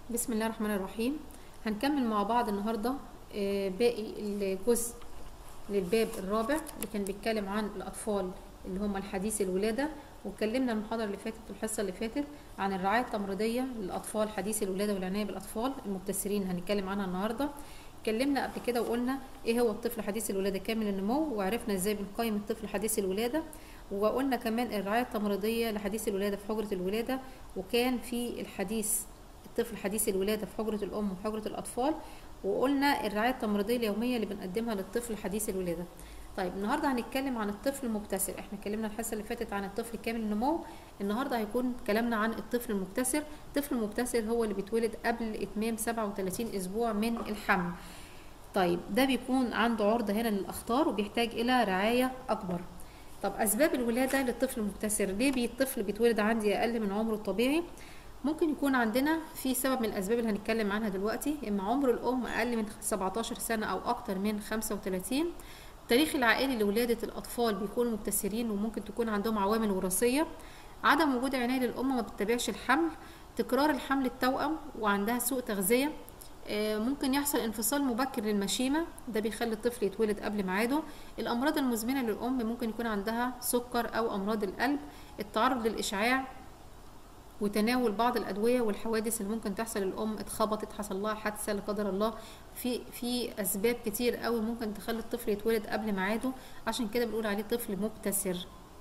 بسم الله الرحمن الرحيم هنكمل مع بعض النهاردة آه، باقي الجزء للباب الرابع اللي كان بيتكلم عن الأطفال اللي هم الحديث الولادة واتكلمنا المحاضرة اللي فاتت والحصة اللي فاتت عن الرعاية التمريضية للأطفال حديث الولادة والعناية بالأطفال المبتسرين هنتكلم عنها النهاردة اتكلمنا قبل كده وقلنا ايه هو الطفل حديث الولادة كامل النمو وعرفنا ازاي بنقيم الطفل حديث الولادة وقلنا كمان الرعاية التمريضية لحديث الولادة في حجرة الولادة وكان في الحديث الطفل حديث الولادة في حجرة الأم وحجرة الأطفال وقلنا الرعاية التمريضية اليومية اللي بنقدمها للطفل حديث الولادة طيب النهارده هنتكلم عن الطفل المبتسر احنا اتكلمنا الحصه اللي فاتت عن الطفل كامل النمو النهارده هيكون كلامنا عن الطفل المبتسر الطفل المبتسر هو اللي بيتولد قبل اتمام 37 اسبوع من الحمل طيب ده بيكون عنده عرضه هنا للاخطار وبيحتاج الى رعايه اكبر طب اسباب الولاده للطفل المبتسر ليه بي الطفل بيتولد عندي اقل من عمره الطبيعي ممكن يكون عندنا في سبب من الاسباب اللي هنتكلم عنها دلوقتي اما عمر الام اقل من 17 سنه او اكتر من 35 التاريخ العائلي لولادة الأطفال بيكونوا مبتسرين وممكن تكون عندهم عوامل وراثية عدم وجود عناية للأم ما بتتابعش الحمل تكرار الحمل التوأم وعندها سوء تغذية ممكن يحصل انفصال مبكر للمشيمة ده بيخلي الطفل يتولد قبل ميعاده الأمراض المزمنة للأم ممكن يكون عندها سكر أو أمراض القلب التعرض للإشعاع وتناول بعض الادويه والحوادث اللي ممكن تحصل للام اتخبطت حصل لها حادثه لا قدر الله في في اسباب كتير قوي ممكن تخلي الطفل يتولد قبل ميعاده عشان كده بنقول عليه طفل مبتسر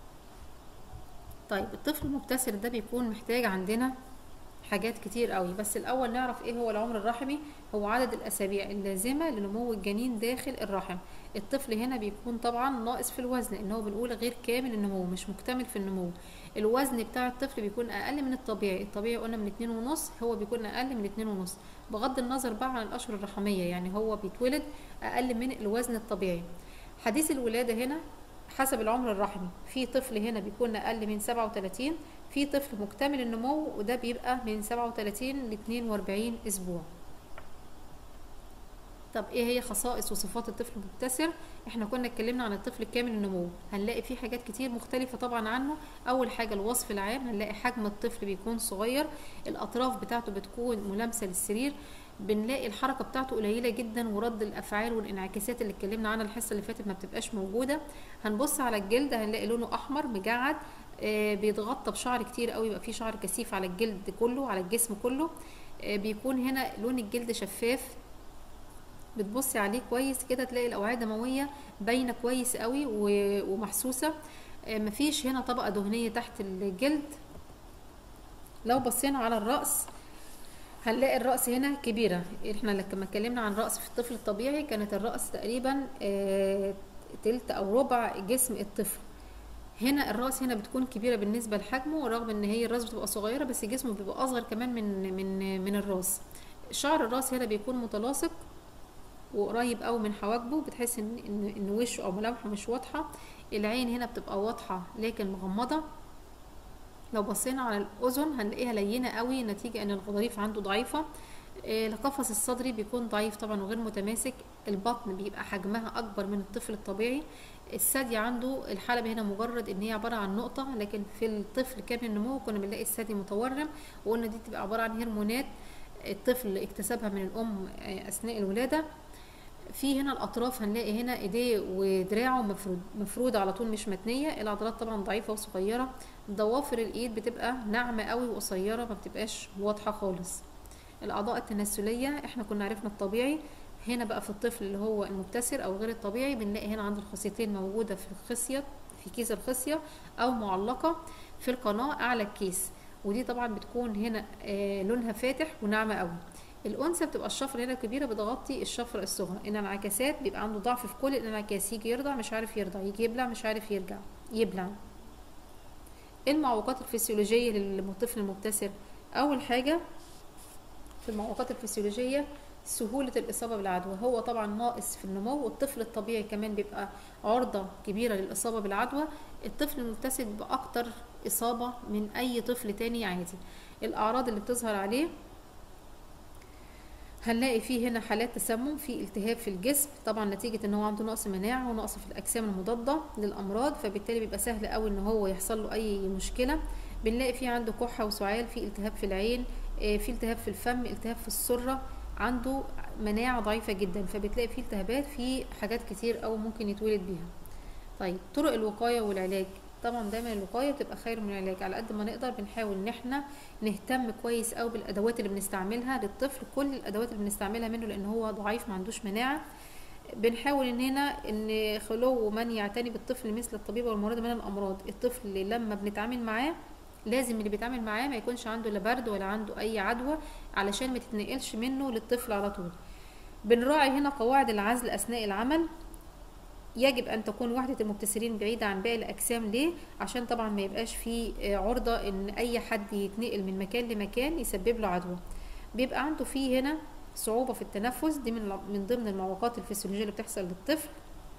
طيب الطفل المبتسر ده بيكون محتاج عندنا حاجات كتير قوي بس الاول نعرف ايه هو العمر الرحمي هو عدد الاسابيع اللازمه لنمو الجنين داخل الرحم الطفل هنا بيكون طبعا ناقص في الوزن ان هو بنقول غير كامل النمو مش مكتمل في النمو الوزن بتاع الطفل بيكون اقل من الطبيعي الطبيعي قلنا من اتنين ونص هو بيكون اقل من اتنين ونص بغض النظر بقى عن الاشهر الرحميه يعني هو بيتولد اقل من الوزن الطبيعي حديث الولاده هنا حسب العمر الرحمي في طفل هنا بيكون اقل من 37 في طفل مكتمل النمو وده بيبقى من 37 ل 42 اسبوع طب ايه هي خصائص وصفات الطفل المبتسر احنا كنا اتكلمنا عن الطفل الكامل النمو هنلاقي فيه حاجات كتير مختلفة طبعا عنه اول حاجة الوصف العام هنلاقي حجم الطفل بيكون صغير الاطراف بتاعته بتكون ملامسة للسرير بنلاقي الحركه بتاعته قليله جدا ورد الافعال والانعكاسات اللي اتكلمنا عنها الحصه اللي فاتت ما بتبقاش موجوده هنبص على الجلد هنلاقي لونه احمر مجعد آه بيتغطى بشعر كتير قوي يبقى فيه شعر كثيف على الجلد كله على الجسم كله آه بيكون هنا لون الجلد شفاف بتبصي عليه كويس كده تلاقي الاوعيه الدمويه باينه كويس قوي ومحسوسه آه مفيش هنا طبقه دهنيه تحت الجلد لو بصينا على الراس هنلاقي الرأس هنا كبيرة احنا لما اتكلمنا عن رأس في الطفل الطبيعي كانت الرأس تقريبا اه تلت او ربع جسم الطفل هنا الرأس هنا بتكون كبيرة بالنسبة لحجمه رغم ان هي الراس بتبقى صغيرة بس جسمه بيبقى اصغر كمان من من من الراس شعر الراس هنا بيكون متلاصق وقريب قوي من حواجبه بتحس ان ان, إن وشه او ملامحه مش واضحة العين هنا بتبقى واضحة لكن مغمضة لو بصينا على الاذن هنلاقيها لينه قوي نتيجه ان الغضاريف عنده ضعيفه القفص الصدري بيكون ضعيف طبعا وغير متماسك البطن بيبقى حجمها اكبر من الطفل الطبيعي الثدي عنده الحلبة هنا مجرد ان هي عبارة عن نقطة لكن في الطفل كامل النمو كنا بنلاقي الثدي متورم وقلنا دي تبقى عبارة عن هرمونات الطفل اكتسبها من الام اثناء الولادة في هنا الاطراف هنلاقي هنا ايديه ودراعه مفرود مفروده على طول مش متنيه العضلات طبعا ضعيفه وصغيره ضوافر الايد بتبقى ناعمه قوي وقصيره ما بتبقاش واضحه خالص الاعضاء التناسليه احنا كنا عرفنا الطبيعي هنا بقى في الطفل اللي هو المبتسر او غير الطبيعي بنلاقي هنا عند الخصيتين موجوده في الخصيه في كيس الخصيه او معلقه في القناه اعلى الكيس ودي طبعا بتكون هنا آه لونها فاتح وناعمه قوي الانثى بتبقى الشفره هنا كبيره بتغطي الشفره الصغرى الانعكاسات بيبقى عنده ضعف في كل الانعكاس يجي يرضع مش عارف يرضع يجي يبلع مش عارف يرجع يبلع المعوقات الفسيولوجيه للطفل المبتسر اول حاجه في المعوقات الفسيولوجيه سهولة الإصابة بالعدوى هو طبعا ناقص في النمو والطفل الطبيعي كمان بيبقى عرضة كبيرة للإصابة بالعدوى الطفل المبتسر بيبقى أكتر إصابة من أي طفل تاني عادي الأعراض اللي بتظهر عليه هنلاقي فيه هنا حالات تسمم في التهاب في الجسم طبعا نتيجه ان هو عنده نقص مناعه ونقص في الاجسام المضاده للامراض فبالتالي بيبقى سهل قوي ان هو يحصل له اي مشكله بنلاقي فيه عنده كحه وسعال في التهاب في العين آه، في التهاب في الفم التهاب في السره عنده مناعه ضعيفه جدا فبتلاقي فيه التهابات في حاجات كتير او ممكن يتولد بيها طيب طرق الوقايه والعلاج طبعا دايما الوقايه بتبقى خير من العلاج على قد ما نقدر بنحاول ان احنا نهتم كويس قوي بالادوات اللي بنستعملها للطفل كل الادوات اللي بنستعملها منه لان هو ضعيف ما عندوش مناعه بنحاول ان هنا ان خلو من يعتني بالطفل مثل الطبيب والممرضه من الامراض الطفل لما بنتعامل معاه لازم اللي بيتعامل معاه ما يكونش عنده لا برد ولا عنده اي عدوى علشان ما تتنقلش منه للطفل على طول بنراعي هنا قواعد العزل اثناء العمل يجب ان تكون وحده المبتسرين بعيده عن باقي الاجسام ليه عشان طبعا ما يبقاش في عرضه ان اي حد يتنقل من مكان لمكان يسبب له عدوى بيبقى عنده فيه هنا صعوبه في التنفس دي من من ضمن المعوقات الفسيولوجيه اللي بتحصل للطفل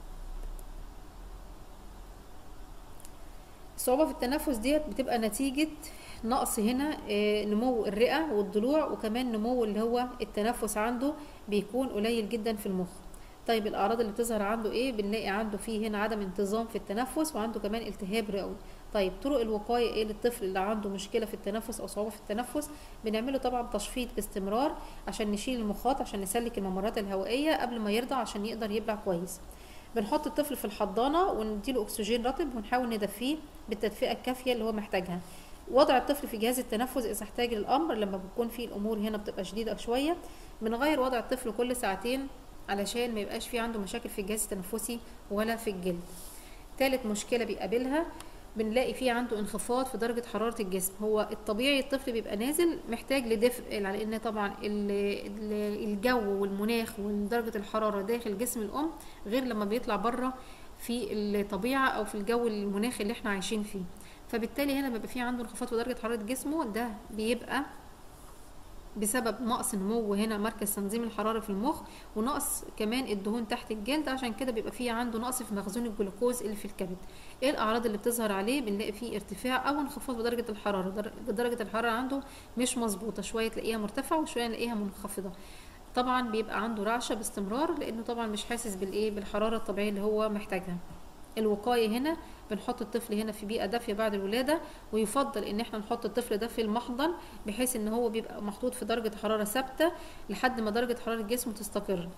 الصعوبه في التنفس ديت بتبقى نتيجه نقص هنا آه، نمو الرئه والضلوع وكمان نمو اللي هو التنفس عنده بيكون قليل جدا في المخ طيب الاعراض اللي بتظهر عنده ايه بنلاقي عنده فيه هنا عدم انتظام في التنفس وعنده كمان التهاب رئوي طيب طرق الوقايه ايه للطفل اللي عنده مشكله في التنفس او صعوبه في التنفس بنعمله طبعا تشفيط باستمرار عشان نشيل المخاط عشان نسلك الممرات الهوائيه قبل ما يرضع عشان يقدر يبلع كويس بنحط الطفل في الحضانه ونديله اكسجين رطب ونحاول ندفيه بالتدفئه الكافيه اللي هو محتاجها وضع الطفل في جهاز التنفس اذا احتاج الامر لما بتكون في الامور هنا بتبقى شديده شويه بنغير وضع الطفل كل ساعتين علشان ما يبقاش في عنده مشاكل في الجهاز التنفسي ولا في الجلد تالت مشكله بيقابلها بنلاقي فيه عنده انخفاض في درجه حراره الجسم هو الطبيعي الطفل بيبقى نازل محتاج لدفء لان طبعا ال- ال- الجو والمناخ ودرجه الحراره داخل جسم الام غير لما بيطلع بره في الطبيعه او في الجو المناخ اللي احنا عايشين فيه فبالتالي هنا بيبقى فيه عنده انخفاض في درجه حراره جسمه ده بيبقى بسبب نقص نمو هنا مركز تنظيم الحراره في المخ ونقص كمان الدهون تحت الجلد عشان كده بيبقى فيه عنده نقص في مخزون الجلوكوز اللي في الكبد ايه الاعراض اللي بتظهر عليه بنلاقي فيه ارتفاع او انخفاض بدرجه الحراره در- درجه الحراره عنده مش مظبوطه شويه تلاقيها مرتفعه وشويه نلاقيها منخفضه طبعا بيبقى عنده رعشه باستمرار لانه طبعا مش حاسس بالايه بالحراره الطبيعيه اللي هو محتاجها الوقايه هنا بنحط الطفل هنا في بيئه دافيه بعد الولاده ويفضل ان احنا نحط الطفل ده في المحضن بحيث ان هو بيبقى محطوط في درجه حراره ثابته لحد ما درجه حراره جسمه تستقر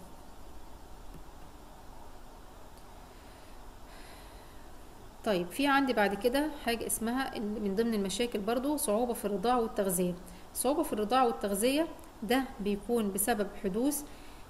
طيب في عندي بعد كده حاجة اسمها إن من ضمن المشاكل برضو صعوبة في الرضاعة والتغذية صعوبة في الرضاعة والتغذية ده بيكون بسبب حدوث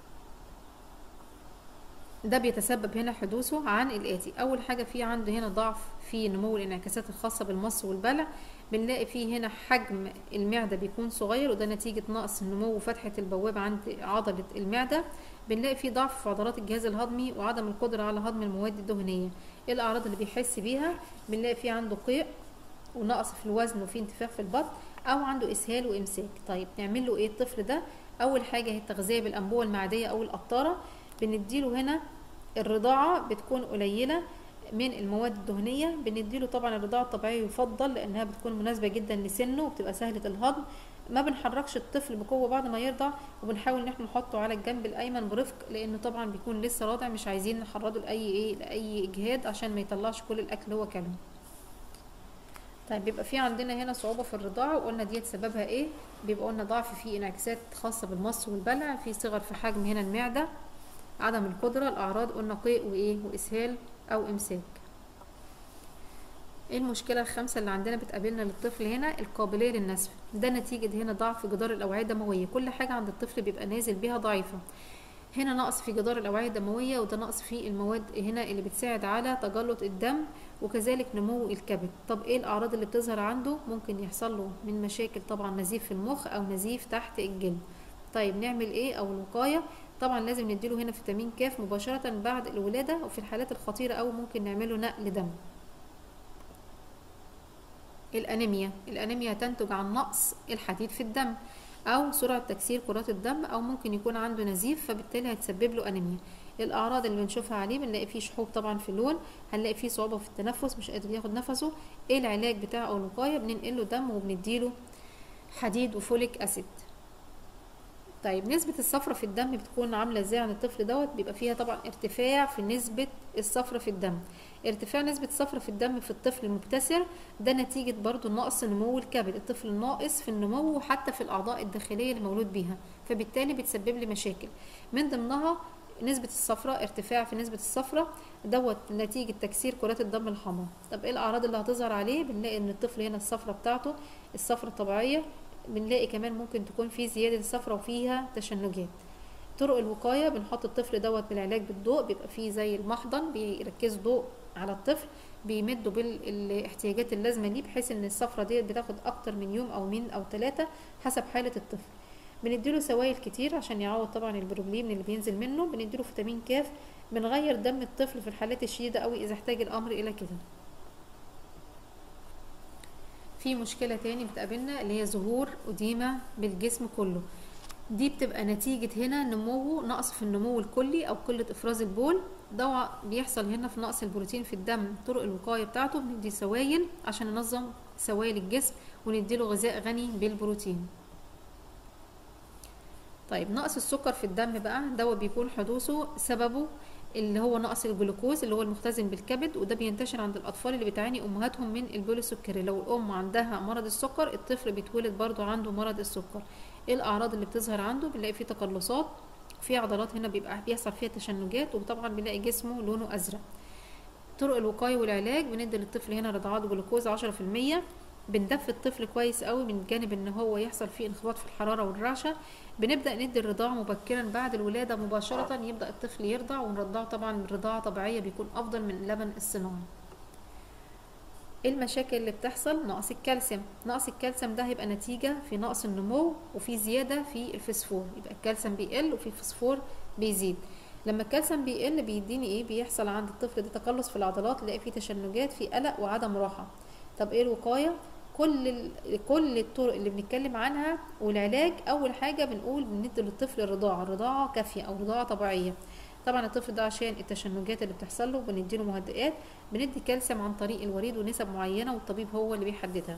ده بيتسبب هنا حدوثه عن الآتي أول حاجة في عنده هنا ضعف في نمو الانعكاسات الخاصة بالمص والبلع بنلاقي فيه هنا حجم المعدة بيكون صغير وده نتيجة نقص نمو فتحة البوابة عند عضلة المعدة بنلاقي فيه ضعف في عضلات الجهاز الهضمي وعدم القدرة على هضم المواد الدهنية ايه الأعراض اللي بيحس بيها بنلاقي فيه عنده قيء ونقص في الوزن وفي انتفاخ في البطن او عنده اسهال وامساك طيب نعمل له ايه الطفل ده اول حاجه هي التغذيه بالانبوه المعديه او القطاره بنديله هنا الرضاعه بتكون قليله من المواد الدهنيه بنديله طبعا الرضاعه الطبيعيه يفضل لانها بتكون مناسبه جدا لسنه وبتبقى سهله الهضم ما بنحركش الطفل بقوه بعد ما يرضع وبنحاول ان احنا نحطه على الجنب الايمن برفق لانه طبعا بيكون لسه راضع مش عايزين نحرضه لاي ايه لاي اجهاد عشان ما يطلعش كل الاكل اللي هو كله طيب بيبقى في عندنا هنا صعوبة في الرضاعة وقلنا ديت سببها ايه بيبقى قلنا ضعف في انعكاسات خاصة بالمص والبلع في صغر في حجم هنا المعدة عدم القدرة الأعراض قلنا قيء وإيه وإسهال أو إمساك ايه المشكلة الخامسة اللي عندنا بتقابلنا للطفل هنا القابلية للنسف ده نتيجة هنا ضعف في جدار الأوعية الدموية كل حاجة عند الطفل بيبقى نازل بيها ضعيفة هنا نقص في جدار الأوعية الدموية وده نقص في المواد هنا اللي بتساعد على تجلط الدم وكذلك نمو الكبد طب ايه الأعراض اللي بتظهر عنده ممكن يحصل له من مشاكل طبعا نزيف في المخ أو نزيف تحت الجلد طيب نعمل ايه أو الوقاية طبعا لازم نديله هنا فيتامين كاف مباشرة بعد الولادة وفي الحالات الخطيرة أو ممكن نعمله نقل دم الأنيميا الأنيميا تنتج عن نقص الحديد في الدم أو سرعة تكسير كرات الدم أو ممكن يكون عنده نزيف فبالتالي هتسبب له أنيميا الأعراض اللي بنشوفها عليه بنلاقي فيه شحوب طبعا في اللون هنلاقي فيه صعوبة في التنفس مش قادر ياخد نفسه ايه العلاج بتاعه أو الوقاية بننقله دم وبنديله حديد وفوليك أسيد طيب نسبة الصفرة في الدم بتكون عاملة ازاي عن الطفل دوت بيبقى فيها طبعا ارتفاع في نسبة الصفرة في الدم ارتفاع نسبة الصفرة في الدم في الطفل المبتسر ده نتيجة برضو نقص نمو الكبد الطفل الناقص في النمو وحتى في الأعضاء الداخلية اللي مولود بيها فبالتالي بتسبب لي مشاكل من ضمنها نسبة الصفرة ارتفاع في نسبة الصفرة دوت نتيجة تكسير كرات الدم الحمراء طب ايه الأعراض اللي هتظهر عليه بنلاقي ان الطفل هنا الصفرة بتاعته الصفرة الطبيعية بنلاقي كمان ممكن تكون في زيادة الصفرة وفيها تشنجات طرق الوقاية بنحط الطفل دوت بالعلاج بالضوء بيبقى فيه زي المحضن بيركزوا ضوء على الطفل بيمدوا بالاحتياجات اللازمة ليه بحيث ان الصفرة ديت بتاخد اكتر من يوم او من او ثلاثة حسب حالة الطفل بنديله سوائل كتير عشان يعوض طبعا البروبليم اللي بينزل منه بنديله فيتامين كاف بنغير دم الطفل في الحالات الشديدة قوي اذا احتاج الامر الى كده في مشكلة تاني بتقابلنا اللي هي ظهور أديمة بالجسم كله دي بتبقى نتيجة هنا نمو نقص في النمو الكلي أو قلة إفراز البول ده بيحصل هنا في نقص البروتين في الدم طرق الوقاية بتاعته بندي سوائل عشان ننظم سوائل الجسم ونديله غذاء غني بالبروتين طيب نقص السكر في الدم بقى ده بيكون حدوثه سببه اللي هو نقص الجلوكوز اللي هو المختزن بالكبد وده بينتشر عند الاطفال اللي بتعاني امهاتهم من البول السكري لو الام عندها مرض السكر الطفل بيتولد برضو عنده مرض السكر ايه الاعراض اللي بتظهر عنده بنلاقي فيه تقلصات في عضلات هنا بيبقى بيحصل فيها تشنجات وطبعا بنلاقي جسمه لونه ازرق طرق الوقايه والعلاج بندي للطفل هنا رضعات جلوكوز 10% بندفي الطفل كويس قوي من جانب ان هو يحصل فيه انخفاض في الحراره والرعشه بنبدا ندي الرضاعه مبكرا بعد الولاده مباشره يبدا الطفل يرضع ونرضعه طبعا من رضاعه طبيعيه بيكون افضل من اللبن الصناعي ايه المشاكل اللي بتحصل نقص الكالسيوم نقص الكالسيوم ده هيبقى نتيجه في نقص النمو وفي زياده في الفسفور يبقى الكالسيوم بيقل وفي الفسفور بيزيد لما الكالسيوم بيقل بيديني ايه بيحصل عند الطفل ده تقلص في العضلات نلاقي فيه تشنجات في قلق وعدم راحه طب ايه الوقايه كل كل الطرق اللي بنتكلم عنها والعلاج اول حاجه بنقول بندي للطفل الرضاعه رضاعه كافيه او رضاعه طبيعيه طبعا الطفل ده عشان التشنجات اللي بتحصل له بنديله مهدئات بندي كالسيوم عن طريق الوريد ونسب معينه والطبيب هو اللي بيحددها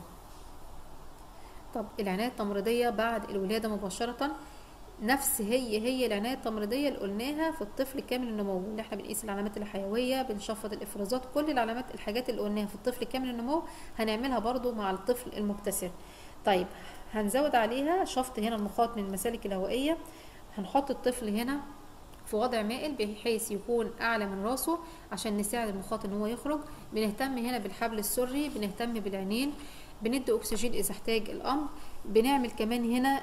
طب العنايه التمريضيه بعد الولاده مباشره نفس هي هي العنايه التمريضيه اللي قلناها في الطفل كامل النمو اللي احنا بنقيس العلامات الحيويه بنشفط الافرازات كل العلامات الحاجات اللي قلناها في الطفل كامل النمو هنعملها برضو مع الطفل المبتسر طيب هنزود عليها شفط هنا النقاط من المسالك الهوائيه هنحط الطفل هنا في وضع مائل بحيث يكون اعلى من راسه عشان نساعد المخاط ان هو يخرج بنهتم هنا بالحبل السري بنهتم بالعينين بندي اكسجين اذا احتاج الامر بنعمل كمان هنا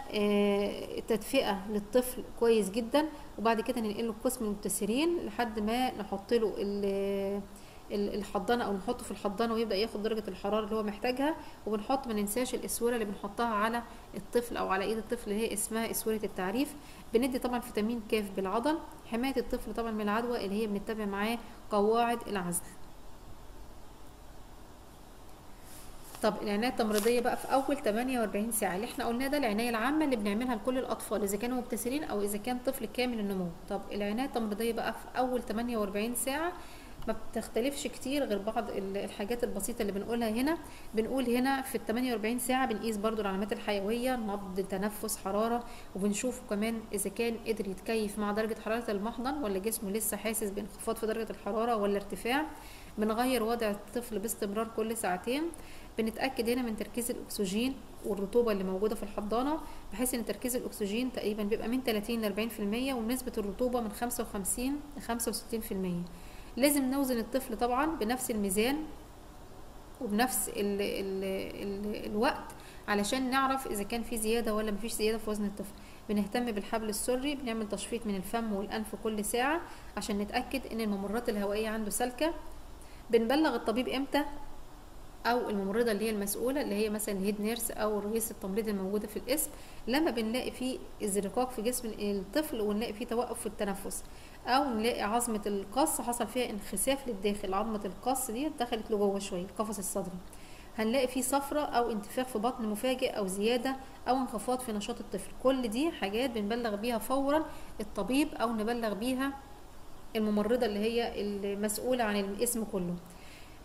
تدفئه للطفل كويس جدا وبعد كده ننقله قسم المبتسرين لحد ما نحط له الحضانه او نحطه في الحضانه ويبدا ياخد درجه الحراره اللي هو محتاجها وبنحط ما ننساش الاسوره اللي بنحطها على الطفل او على ايد الطفل اللي هي اسمها اسوره التعريف بندي طبعا فيتامين كاف بالعضل حمايه الطفل طبعا من العدوى اللي هي بنتبع معاه قواعد العزل طب العنايه التمريضيه بقى في اول 48 ساعه اللي احنا قلناه ده العنايه العامه اللي بنعملها لكل الاطفال اذا كانوا مبتسرين او اذا كان طفل كامل النمو طب العنايه التمريضيه بقى في اول 48 ساعه ما بتختلفش كتير غير بعض الحاجات البسيطه اللي بنقولها هنا بنقول هنا في ال 48 ساعه بنقيس برضو العلامات الحيويه نبض تنفس حراره وبنشوف كمان اذا كان قدر يتكيف مع درجه حراره المحضن ولا جسمه لسه حاسس بانخفاض في درجه الحراره ولا ارتفاع بنغير وضع الطفل باستمرار كل ساعتين بنتاكد هنا من تركيز الاكسجين والرطوبه اللي موجوده في الحضانه بحيث ان تركيز الاكسجين تقريبا بيبقى من 30 ل 40% ونسبه الرطوبه من 55 ل 65% لازم نوزن الطفل طبعا بنفس الميزان وبنفس ال ال ال الوقت علشان نعرف اذا كان في زياده ولا مفيش زياده في وزن الطفل بنهتم بالحبل السري بنعمل تشفيط من الفم والانف كل ساعه عشان نتاكد ان الممرات الهوائيه عنده سالكه بنبلغ الطبيب امتى او الممرضه اللي هي المسؤوله اللي هي مثلا الهيد نيرس او رئيس التمريض الموجوده في القسم لما بنلاقي فيه ازرقاق في جسم الطفل ونلاقي فيه توقف في التنفس او نلاقي عظمه القص حصل فيها انخساف للداخل عظمه القص دي دخلت لجوه شويه القفص الصدري هنلاقي فيه صفرة او انتفاخ في بطن مفاجئ او زيادة او انخفاض في نشاط الطفل كل دي حاجات بنبلغ بيها فورا الطبيب او نبلغ بيها الممرضة اللي هي المسؤولة عن الاسم كله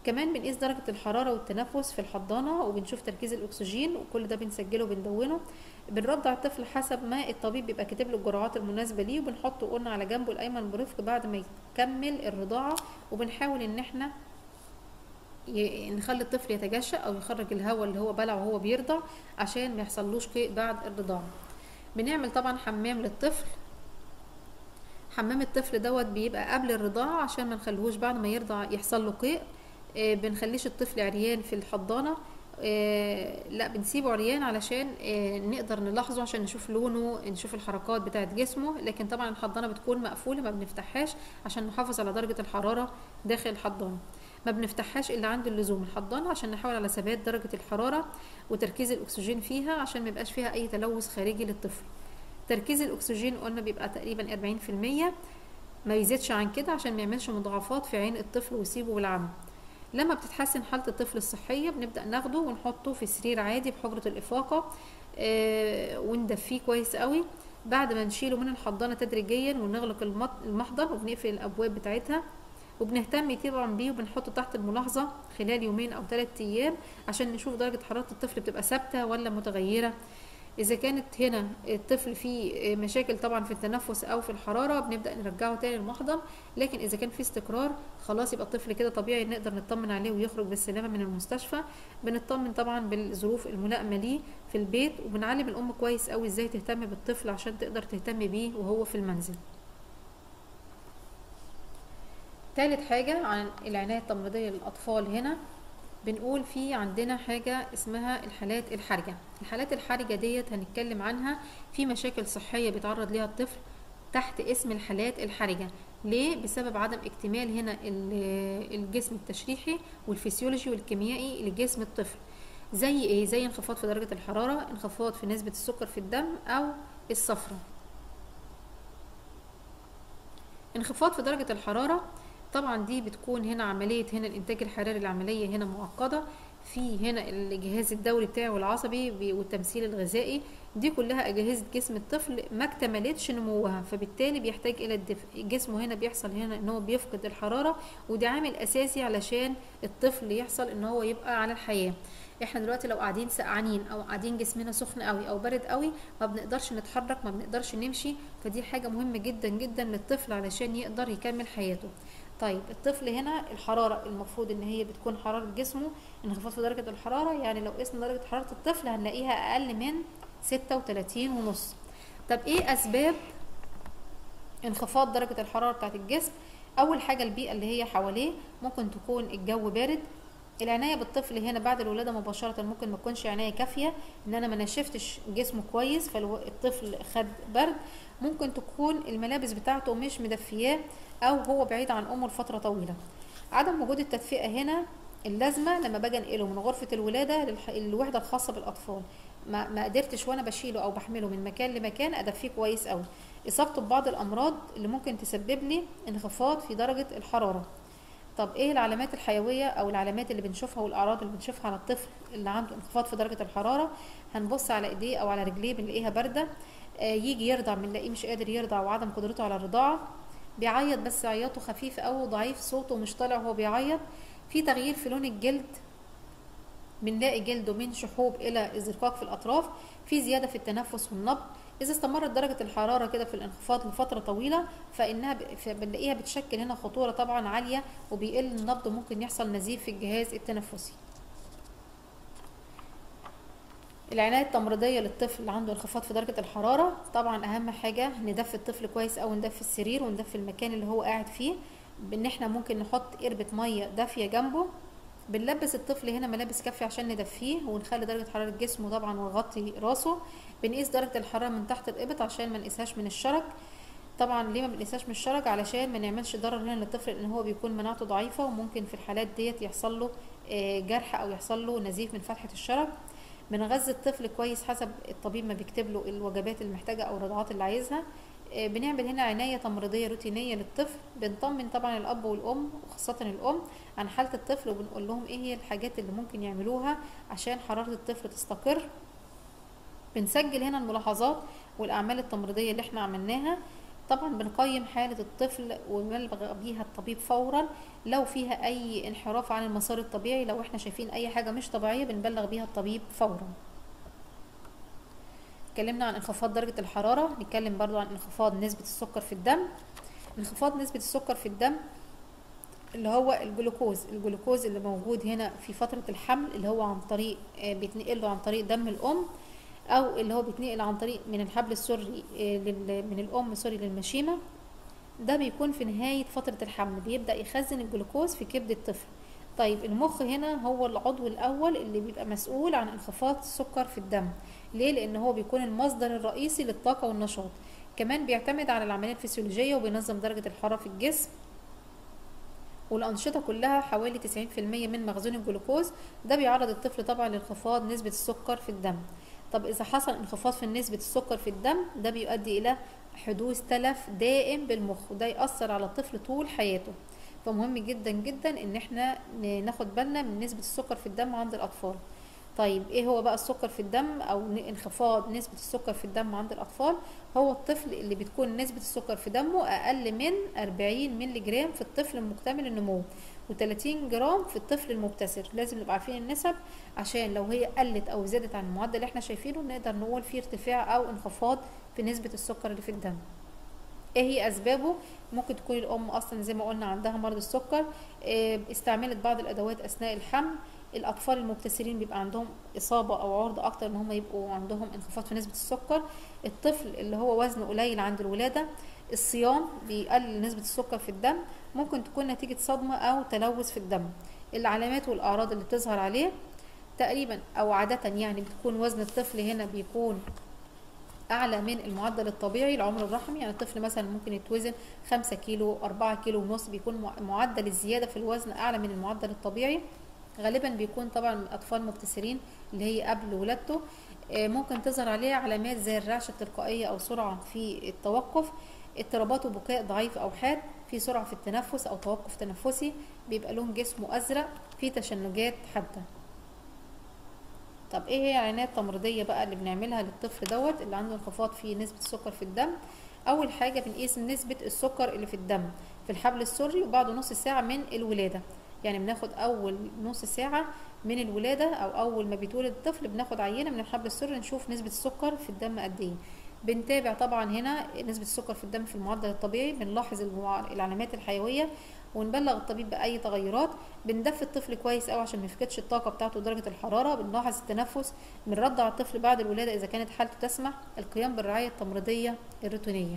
كمان بنقيس درجة الحرارة والتنفس في الحضانة وبنشوف تركيز الأكسجين وكل ده بنسجله وبندونه بنرضع الطفل حسب ما الطبيب بيبقى كاتب له الجرعات المناسبة ليه وبنحطه قلنا على جنبه الأيمن برفق بعد ما يكمل الرضاعة وبنحاول إن احنا ي- نخلي الطفل يتجشأ أو يخرج الهواء اللي هو بلعه وهو بيرضع عشان ما يحصلوش قيء بعد الرضاعة بنعمل طبعا حمام للطفل حمام الطفل دوت بيبقى قبل الرضاعة عشان ما نخليهوش بعد ما يرضع يحصل له قيء آه، بنخليش الطفل عريان في الحضانة آه، لا بنسيبه عريان علشان آه، نقدر نلاحظه عشان نشوف لونه نشوف الحركات بتاعت جسمه لكن طبعا الحضانة بتكون مقفولة ما بنفتحهاش عشان نحافظ على درجة الحرارة داخل الحضانة ما بنفتحهاش الا عند اللزوم الحضانة عشان نحاول على ثبات درجة الحرارة وتركيز الاكسجين فيها عشان ما يبقاش فيها اي تلوث خارجي للطفل تركيز الاكسجين قلنا بيبقى تقريبا 40% ما يزيدش عن كده عشان ما يعملش مضاعفات في عين الطفل ويسيبه بالعمى لما بتتحسن حالة الطفل الصحية بنبدأ ناخده ونحطه في سرير عادي بحجرة الإفاقة آه، وندفيه كويس قوي بعد ما نشيله من الحضانة تدريجيا ونغلق المط- المحضر وبنقفل الأبواب بتاعتها وبنهتم طبعا بيه وبنحطه تحت الملاحظة خلال يومين أو ثلاثة أيام عشان نشوف درجة حرارة الطفل بتبقى ثابتة ولا متغيرة إذا كانت هنا الطفل فيه مشاكل طبعا في التنفس أو في الحرارة بنبدأ نرجعه تاني المحضن لكن إذا كان في استقرار خلاص يبقى الطفل كده طبيعي نقدر نطمن عليه ويخرج بالسلامة من المستشفى بنطمن طبعا بالظروف الملائمة ليه في البيت وبنعلم الأم كويس أوي إزاي تهتم بالطفل عشان تقدر تهتم بيه وهو في المنزل تالت حاجة عن العناية التمريضية للأطفال هنا بنقول في عندنا حاجة اسمها الحالات الحرجة الحالات الحرجة ديت هنتكلم عنها في مشاكل صحية بيتعرض ليها الطفل تحت اسم الحالات الحرجة ليه؟ بسبب عدم اكتمال هنا ال- الجسم التشريحي والفسيولوجي والكيميائي لجسم الطفل زي ايه؟ زي انخفاض في درجة الحرارة انخفاض في نسبة السكر في الدم أو الصفرة انخفاض في درجة الحرارة طبعا دي بتكون هنا عملية هنا الإنتاج الحراري العملية هنا معقدة في هنا الجهاز الدوري بتاعه والعصبي بي- والتمثيل الغذائي دي كلها أجهزة جسم الطفل ما اكتملتش نموها فبالتالي بيحتاج إلى الدفء جسمه هنا بيحصل هنا إن هو بيفقد الحرارة وده عامل أساسي علشان الطفل يحصل إن هو يبقى على الحياة احنا دلوقتي لو قاعدين سقعانين او قاعدين جسمنا سخن قوي او بارد قوي ما بنقدرش نتحرك ما بنقدرش نمشي فدي حاجة مهمة جدا جدا للطفل علشان يقدر يكمل حياته طيب الطفل هنا الحرارة المفروض ان هي بتكون حرارة جسمه انخفاض في درجة الحرارة يعني لو قسنا درجة حرارة الطفل هنلاقيها اقل من ستة وتلاتين ونص طب ايه اسباب انخفاض درجة الحرارة بتاعت الجسم اول حاجة البيئة اللي هي حواليه ممكن تكون الجو بارد العناية بالطفل هنا بعد الولادة مباشرة ممكن ما تكونش عناية كافية ان انا ما نشفتش جسمه كويس فالطفل خد برد ممكن تكون الملابس بتاعته مش مدفياه او هو بعيد عن امه لفترة طويلة عدم وجود التدفئة هنا اللازمة لما باجي انقله من غرفة الولادة للح- للوحدة الخاصة بالاطفال ما, ما قدرتش وانا بشيله او بحمله من مكان لمكان ادفيه كويس قوي اصابته ببعض الامراض اللي ممكن تسبب لي انخفاض في درجة الحرارة طب ايه العلامات الحيويه او العلامات اللي بنشوفها والاعراض اللي بنشوفها على الطفل اللي عنده انخفاض في درجه الحراره هنبص على ايديه او على رجليه بنلاقيها بارده آه يجي يرضع بنلاقيه مش قادر يرضع وعدم قدرته على الرضاعه بيعيط بس عياطه خفيف او ضعيف صوته مش طالع وهو بيعيط في تغيير في لون الجلد بنلاقي جلده من شحوب الى ازرقاق في الاطراف في زياده في التنفس والنبض اذا استمرت درجه الحراره كده في الانخفاض لفتره طويله فانها ب... بنلاقيها بتشكل هنا خطوره طبعا عاليه وبيقل النبض وممكن يحصل نزيف في الجهاز التنفسي العناية التمريضية للطفل اللي عنده انخفاض في درجة الحرارة طبعا أهم حاجة ندفي الطفل كويس أو ندفي السرير وندفي المكان اللي هو قاعد فيه بإن احنا ممكن نحط قربة مية دافية جنبه بنلبس الطفل هنا ملابس كافية عشان ندفيه ونخلي درجة حرارة جسمه طبعا ونغطي راسه بنقيس درجة الحرارة من تحت الإبط عشان ما نقيسهاش من الشرج طبعا ليه ما بنقيسهاش من الشرج علشان ما نعملش ضرر هنا للطفل لان هو بيكون مناعته ضعيفة وممكن في الحالات ديت يحصل له آه، جرح او يحصل له نزيف من فتحة الشرج بنغذي الطفل كويس حسب الطبيب ما بيكتب له الوجبات اللي محتاجها او الرضعات اللي عايزها آه، بنعمل هنا عناية تمريضية روتينية للطفل بنطمن طبعا الأب والأم وخاصة الأم عن حالة الطفل وبنقول لهم إيه هي الحاجات اللي ممكن يعملوها عشان حرارة الطفل تستقر بنسجل هنا الملاحظات والأعمال التمريضية اللي احنا عملناها طبعا بنقيم حالة الطفل ونبلغ بيها الطبيب فورا لو فيها اي انحراف عن المسار الطبيعي لو احنا شايفين اي حاجة مش طبيعية بنبلغ بيها الطبيب فورا اتكلمنا عن انخفاض درجة الحرارة نتكلم برضو عن انخفاض نسبة السكر في الدم انخفاض نسبة السكر في الدم اللي هو الجلوكوز الجلوكوز اللي موجود هنا في فترة الحمل اللي هو عن طريق بيتنقله عن طريق دم الأم أو اللي هو بيتنقل عن طريق من الحبل السري من الأم سوري للمشيمة ده بيكون في نهاية فترة الحمل بيبدأ يخزن الجلوكوز في كبد الطفل طيب المخ هنا هو العضو الأول اللي بيبقى مسؤول عن انخفاض السكر في الدم ليه؟ لأن هو بيكون المصدر الرئيسي للطاقة والنشاط كمان بيعتمد على العملية الفسيولوجية وبينظم درجة الحرارة في الجسم والأنشطة كلها حوالي 90% من مخزون الجلوكوز ده بيعرض الطفل طبعا لانخفاض نسبة السكر في الدم طب إذا حصل انخفاض في نسبة السكر في الدم ده بيؤدي إلى حدوث تلف دائم بالمخ وده يأثر على الطفل طول حياته فمهم جدا جدا ان احنا ناخد بالنا من نسبة السكر في الدم عند الأطفال طيب ايه هو بقى السكر في الدم او انخفاض نسبة السكر في الدم عند الأطفال هو الطفل اللي بتكون نسبة السكر في دمه أقل من 40 مللي جرام في الطفل المكتمل النمو و30 جرام في الطفل المبتسر لازم نبقى عارفين النسب عشان لو هي قلت او زادت عن المعدل اللي احنا شايفينه نقدر نقول في ارتفاع او انخفاض في نسبة السكر اللي في الدم ايه هي اسبابه ممكن تكون الام اصلا زي ما قلنا عندها مرض السكر استعملت بعض الادوات اثناء الحمل الاطفال المبتسرين بيبقى عندهم اصابه او عرضه اكتر ان هم يبقوا عندهم انخفاض في نسبه السكر الطفل اللي هو وزنه قليل عند الولاده الصيام بيقلل نسبه السكر في الدم ممكن تكون نتيجه صدمه او تلوث في الدم العلامات والاعراض اللي بتظهر عليه تقريبا او عاده يعني بتكون وزن الطفل هنا بيكون اعلى من المعدل الطبيعي العمر الرحمي يعني الطفل مثلا ممكن يتوزن 5 كيلو 4 كيلو ونص بيكون معدل الزياده في الوزن اعلى من المعدل الطبيعي غالبا بيكون طبعا من اطفال مبتسرين اللي هي قبل ولادته ممكن تظهر عليه علامات زي الرعشه التلقائيه او سرعه في التوقف اضطرابات وبكاء ضعيف او حاد في سرعه في التنفس او توقف تنفسي بيبقى لون جسمه ازرق في تشنجات حاده طب ايه هي العناية التمريضية بقى اللي بنعملها للطفل دوت اللي عنده انخفاض في نسبة السكر في الدم اول حاجة بنقيس نسبة السكر اللي في الدم في الحبل السري وبعد نص ساعة من الولادة يعني بناخد اول نص ساعة من الولادة او اول ما بيتولد الطفل بناخد عينة من الحبل السري نشوف نسبة السكر في الدم قد ايه بنتابع طبعا هنا نسبة السكر في الدم في المعدل الطبيعي بنلاحظ العلامات الحيوية ونبلغ الطبيب باي تغيرات بندفي الطفل كويس قوي عشان ما يفقدش الطاقه بتاعته ودرجه الحراره بنلاحظ التنفس بنرضع الطفل بعد الولاده اذا كانت حالته تسمح القيام بالرعايه التمريضيه الروتينيه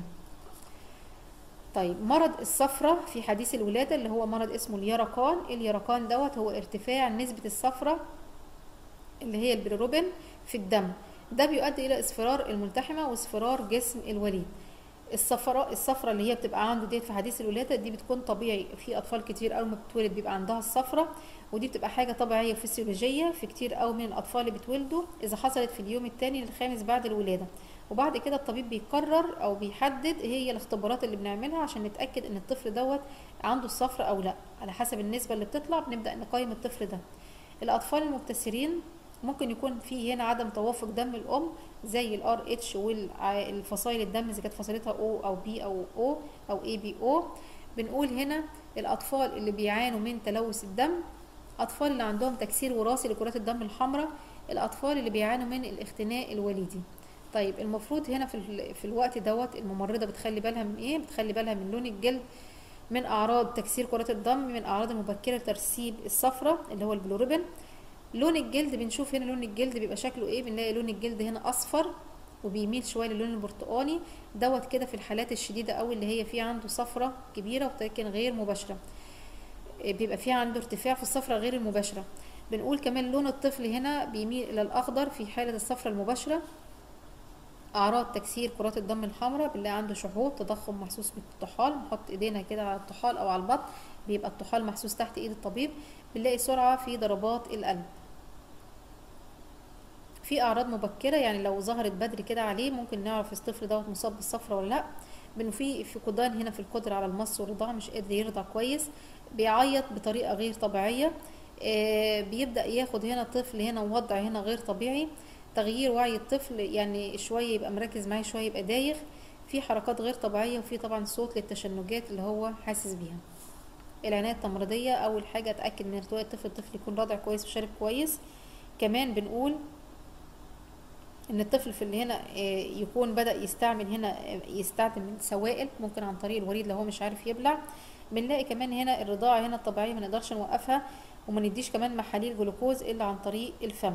طيب مرض الصفرة في حديث الولادة اللي هو مرض اسمه اليرقان اليرقان دوت هو ارتفاع نسبة الصفرة اللي هي البيليروبين في الدم ده بيؤدي إلى اصفرار الملتحمة واصفرار جسم الوليد الصفراء الصفرة اللي هي بتبقى عنده ديت في حديث الولادة دي بتكون طبيعي في أطفال كتير أول ما بتولد بيبقى عندها الصفرة ودي بتبقى حاجة طبيعية وفسيولوجية في كتير قوي من الأطفال اللي بتولدوا إذا حصلت في اليوم الثاني للخامس بعد الولادة وبعد كده الطبيب بيقرر أو بيحدد هي الاختبارات اللي بنعملها عشان نتأكد إن الطفل دوت عنده الصفرة أو لا على حسب النسبة اللي بتطلع بنبدأ نقيم الطفل ده الأطفال المبتسرين ممكن يكون في هنا عدم توافق دم الام زي الار اتش والفصائل الدم اذا كانت فصيلتها او او بي او او او اي بي او بنقول هنا الاطفال اللي بيعانوا من تلوث الدم اطفال اللي عندهم تكسير وراثي لكرات الدم الحمراء الاطفال اللي بيعانوا من الاختناق الوليدي طيب المفروض هنا في, في الوقت دوت الممرضه بتخلي بالها من ايه بتخلي بالها من لون الجلد من اعراض تكسير كرات الدم من اعراض المبكره لترسيب الصفرة اللي هو البلوروبين لون الجلد بنشوف هنا لون الجلد بيبقى شكله ايه بنلاقي لون الجلد هنا اصفر وبيميل شويه للون البرتقاني دوت كده في الحالات الشديده قوي اللي هي في عنده صفرة كبيره ولكن غير مباشره بيبقى في عنده ارتفاع في الصفرة غير المباشره بنقول كمان لون الطفل هنا بيميل الى الاخضر في حاله الصفرة المباشره اعراض تكسير كرات الدم الحمراء بنلاقي عنده شحوب تضخم محسوس بالطحال نحط ايدينا كده على الطحال او على البطن بيبقى الطحال محسوس تحت ايد الطبيب بنلاقي سرعه في ضربات القلب في اعراض مبكره يعني لو ظهرت بدري كده عليه ممكن نعرف الطفل دوت مصاب بالصفرة ولا لا بانه في فقدان هنا في القدره على المص والرضاعه مش قادر يرضع كويس بيعيط بطريقه غير طبيعيه آه بيبدا ياخد هنا طفل هنا وضع هنا غير طبيعي تغيير وعي الطفل يعني شويه يبقى مركز معاه شويه يبقى دايخ في حركات غير طبيعيه وفي طبعا صوت للتشنجات اللي هو حاسس بيها العنايه التمريضيه اول حاجه اتاكد من ارتواء الطفل الطفل يكون راضع كويس وشارب كويس كمان بنقول ان الطفل في اللي هنا آه، يكون بدا يستعمل هنا آه، يستخدم سوائل ممكن عن طريق الوريد لو هو مش عارف يبلع بنلاقي كمان هنا الرضاعه هنا الطبيعيه ما نقدرش نوقفها وما نديش كمان محاليل جلوكوز الا عن طريق الفم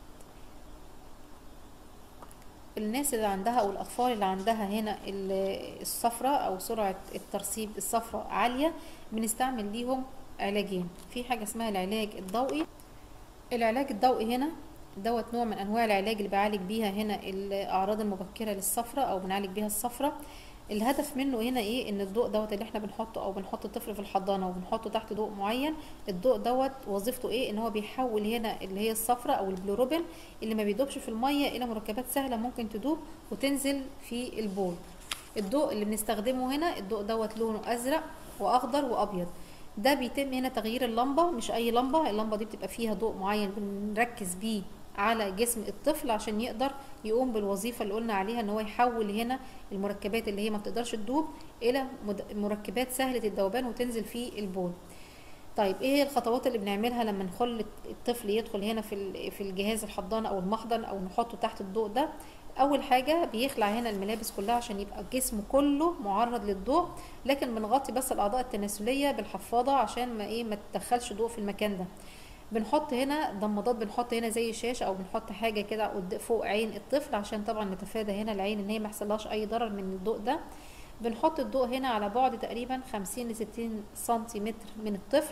الناس اللي عندها او الاطفال اللي عندها هنا ال- الصفرة او سرعة الترسيب الصفرة عالية بنستعمل ليهم علاجين في حاجة اسمها العلاج الضوئي العلاج الضوئي هنا دوت نوع من انواع العلاج اللي بعالج بيها هنا الاعراض المبكرة للصفرة او بنعالج بيها الصفرة الهدف منه هنا ايه ان الضوء دوت اللي احنا بنحطه او بنحط الطفل في الحضانه وبنحطه تحت ضوء معين الضوء دوت وظيفته ايه ان هو بيحول هنا اللي هي الصفرة او البلوروبين اللي ما بيدوبش في الميه الى مركبات سهله ممكن تدوب وتنزل في البول الضوء اللي بنستخدمه هنا الضوء دوت لونه ازرق واخضر وابيض ده بيتم هنا تغيير اللمبه مش اي لمبه اللمبه دي بتبقى فيها ضوء معين بنركز بيه على جسم الطفل عشان يقدر يقوم بالوظيفه اللي قلنا عليها ان هو يحول هنا المركبات اللي هي ما بتقدرش تدوب الى مد- مركبات سهله الذوبان وتنزل في البول طيب ايه هي الخطوات اللي بنعملها لما نخلي الطفل يدخل هنا في ال- في الجهاز الحضانه او المحضن او نحطه تحت الضوء ده اول حاجه بيخلع هنا الملابس كلها عشان يبقى الجسم كله معرض للضوء لكن بنغطي بس الاعضاء التناسليه بالحفاضه عشان ما ايه ما تدخلش ضوء في المكان ده بنحط هنا ضمادات بنحط هنا زي شاشه او بنحط حاجه كده قد- فوق عين الطفل عشان طبعا نتفادى هنا العين ان هي ما يحصلهاش اي ضرر من الضوء ده بنحط الضوء هنا على بعد تقريبا 50 ل 60 سنتيمتر من الطفل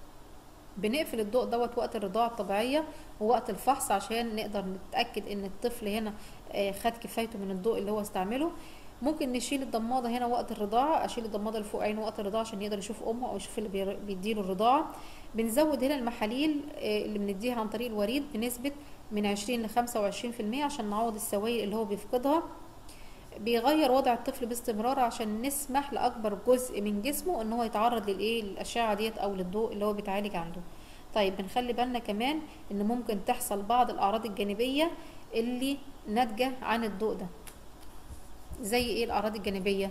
بنقفل الضوء دوت وقت الرضاعة الطبيعية ووقت الفحص عشان نقدر نتأكد ان الطفل هنا آه، خد كفايته من الضوء اللي هو استعمله ممكن نشيل الضمادة هنا وقت الرضاعة اشيل الضمادة اللي فوق عينه وقت الرضاعة عشان يقدر يشوف امه او يشوف اللي بير- بيديله الرضاعة بنزود هنا المحاليل آه، اللي بنديها عن طريق الوريد بنسبة من 20 ل 25% عشان نعوض السوائل اللي هو بيفقدها بيغير وضع الطفل باستمرار عشان نسمح لاكبر جزء من جسمه ان هو يتعرض للايه للاشعه ديت او للضوء اللي هو بيتعالج عنده طيب بنخلي بالنا كمان ان ممكن تحصل بعض الاعراض الجانبيه اللي ناتجه عن الضوء ده زي ايه الاعراض الجانبيه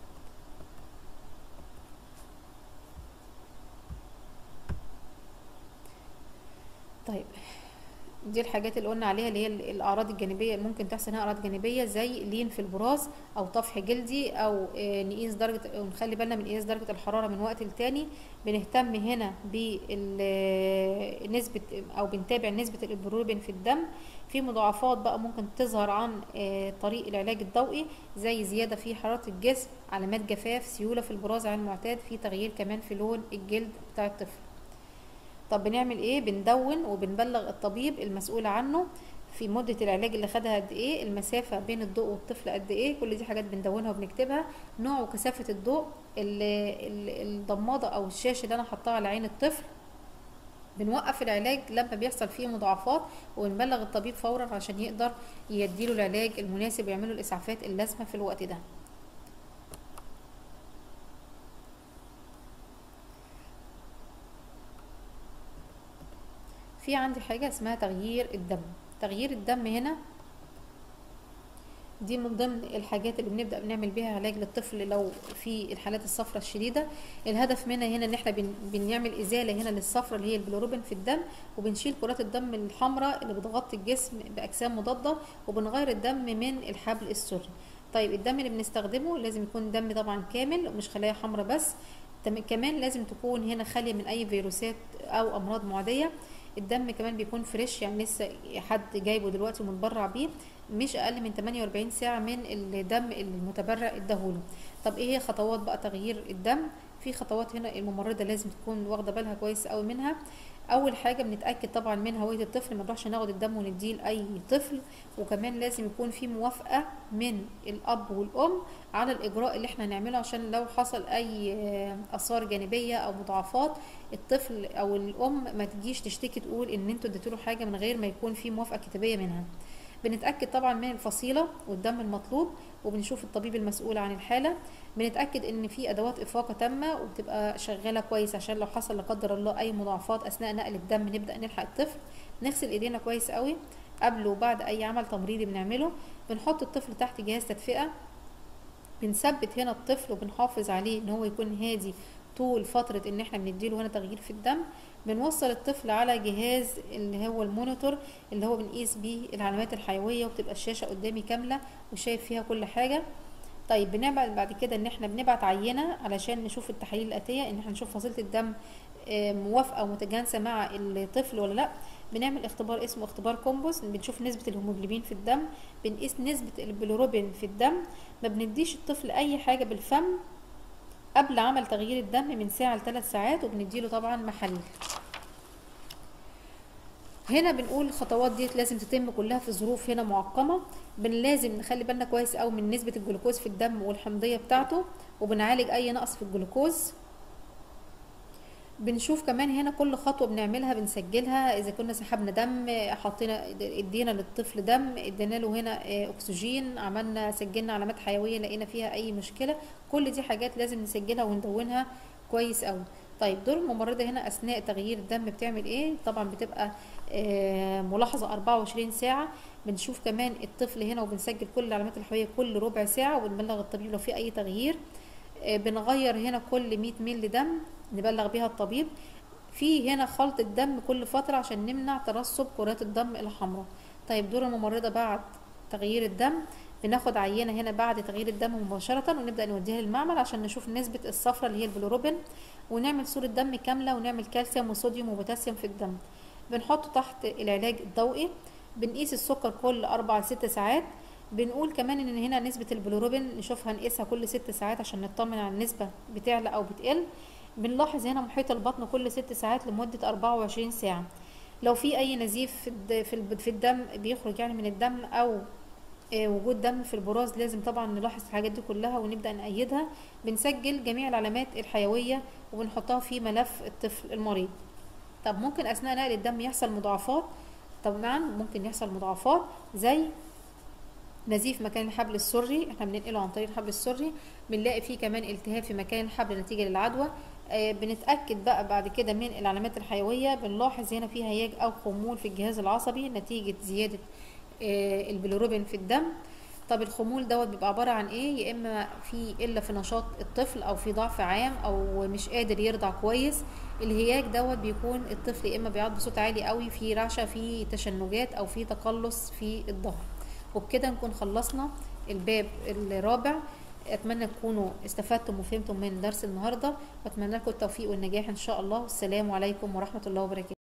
طيب دي الحاجات اللي قلنا عليها اللي هي ال- الاعراض الجانبيه اللي ممكن تحصل هنا اعراض جانبيه زي لين في البراز او طفح جلدي او آه، نقيس درجه أو نخلي بالنا من قياس درجه الحراره من وقت للتاني بنهتم هنا بنسبه او بنتابع نسبه البروبين في الدم في مضاعفات بقى ممكن تظهر عن آه، طريق العلاج الضوئي زي زياده في حراره الجسم علامات جفاف سيوله في البراز عن المعتاد في تغيير كمان في لون الجلد بتاع الطفل طب بنعمل ايه بندون وبنبلغ الطبيب المسؤول عنه في مدة العلاج اللي خدها قد ايه المسافة بين الضوء والطفل قد ايه كل دي حاجات بندونها وبنكتبها نوع وكثافة الضوء ال- ال- الضمادة او الشاشة اللي انا حطها على عين الطفل بنوقف العلاج لما بيحصل فيه مضاعفات وبنبلغ الطبيب فورا عشان يقدر يديله العلاج المناسب ويعمله الاسعافات اللازمة في الوقت ده في عندي حاجة اسمها تغيير الدم تغيير الدم هنا دي من ضمن الحاجات اللي بنبدأ بنعمل بيها علاج للطفل لو في الحالات الصفرة الشديدة الهدف منها هنا ان احنا بن بنعمل ازالة هنا للصفرة اللي هي البيلوروبين في الدم وبنشيل كرات الدم الحمراء اللي بتغطي الجسم بأجسام مضادة وبنغير الدم من الحبل السري طيب الدم اللي بنستخدمه لازم يكون دم طبعا كامل مش خلايا حمراء بس تم- كمان لازم تكون هنا خالية من أي فيروسات أو أمراض معدية الدم كمان بيكون فريش يعني لسه حد جايبه دلوقتي ومتبرع بيه مش اقل من 48 ساعه من الدم المتبرع اداهوله طب ايه هي خطوات بقى تغيير الدم في خطوات هنا الممرضه لازم تكون واخده بالها كويس قوي منها اول حاجه بنتاكد طبعا من هويه الطفل ما نروحش ناخد الدم ونديه لاي طفل وكمان لازم يكون في موافقه من الاب والام على الاجراء اللي احنا هنعمله عشان لو حصل اي آه، اثار جانبيه او مضاعفات الطفل او الام ما تجيش تشتكي تقول ان انتوا اديتوا له حاجه من غير ما يكون في موافقه كتابيه منها بنتاكد طبعا من الفصيله والدم المطلوب وبنشوف الطبيب المسؤول عن الحاله بنتاكد ان في ادوات افاقه تامه وبتبقى شغاله كويس عشان لو حصل لا قدر الله اي مضاعفات اثناء نقل الدم نبدا نلحق الطفل نغسل ايدينا كويس قوي قبل وبعد اي عمل تمريضي بنعمله بنحط الطفل تحت جهاز تدفئه بنثبت هنا الطفل وبنحافظ عليه ان هو يكون هادي طول فترة ان احنا بنديله هنا تغيير في الدم بنوصل الطفل على جهاز اللي هو المونيتور اللي هو بنقيس بيه العلامات الحيوية وبتبقى الشاشة قدامي كاملة وشايف فيها كل حاجة طيب بنعمل بعد كده ان احنا بنبعت عينة علشان نشوف التحاليل الاتية ان احنا نشوف فصيلة الدم موافقة ومتجانسة مع الطفل ولا لا بنعمل اختبار اسمه اختبار كومبوس بنشوف نسبة الهيموجلوبين في الدم بنقيس نسبة البيلوروبين في الدم ما بنديش الطفل اي حاجة بالفم قبل عمل تغيير الدم من ساعة لثلاث ساعات وبنديله طبعا محاليل هنا بنقول الخطوات ديت لازم تتم كلها في ظروف هنا معقمه بن لازم نخلي بالنا كويس قوي من نسبه الجلوكوز في الدم والحمضيه بتاعته وبنعالج اي نقص في الجلوكوز بنشوف كمان هنا كل خطوه بنعملها بنسجلها اذا كنا سحبنا دم حطينا ادينا للطفل دم ادينا له هنا اكسجين عملنا سجلنا علامات حيويه لقينا فيها اي مشكله كل دي حاجات لازم نسجلها وندونها كويس قوي طيب دور الممرضة هنا أثناء تغيير الدم بتعمل إيه؟ طبعا بتبقى آه ملاحظة 24 ساعة بنشوف كمان الطفل هنا وبنسجل كل العلامات الحيوية كل ربع ساعة وبنبلغ الطبيب لو في أي تغيير آه بنغير هنا كل 100 مللي دم نبلغ بيها الطبيب في هنا خلط الدم كل فترة عشان نمنع ترسب كرات الدم الحمراء طيب دور الممرضة بعد تغيير الدم بناخد عينة هنا بعد تغيير الدم مباشرة ونبدأ نوديها للمعمل عشان نشوف نسبة الصفرة اللي هي البيلوروبين ونعمل صورة دم كاملة ونعمل كالسيوم وصوديوم وبوتاسيوم في الدم بنحطه تحت العلاج الضوئي بنقيس السكر كل أربع لست ساعات بنقول كمان ان هنا نسبة البيلوروبين نشوفها نقيسها كل ست ساعات عشان نطمن على النسبة بتعلى او بتقل بنلاحظ هنا محيط البطن كل ست ساعات لمدة أربعة وعشرين ساعة لو في اي نزيف في الدم بيخرج يعني من الدم او وجود دم في البراز لازم طبعا نلاحظ الحاجات دي كلها ونبدا نأيدها بنسجل جميع العلامات الحيويه وبنحطها في ملف الطفل المريض طب ممكن اثناء نقل الدم يحصل مضاعفات طبعا ممكن يحصل مضاعفات زي نزيف مكان الحبل السري احنا بننقله عن طريق الحبل السري بنلاقي فيه كمان التهاب في مكان الحبل نتيجه للعدوى آه بنتاكد بقى بعد كده من العلامات الحيويه بنلاحظ هنا في هياج او خمول في الجهاز العصبي نتيجه زياده آه البيلوروبين في الدم طب الخمول دوت بيبقى عباره عن ايه يا اما في قله في نشاط الطفل او في ضعف عام او مش قادر يرضع كويس الهياج دوت بيكون الطفل يا اما بيعض بصوت عالي قوي في رعشه في تشنجات او في تقلص في الظهر وبكده نكون خلصنا الباب الرابع اتمنى تكونوا استفدتم وفهمتم من درس النهارده واتمنى لكم التوفيق والنجاح ان شاء الله والسلام عليكم ورحمه الله وبركاته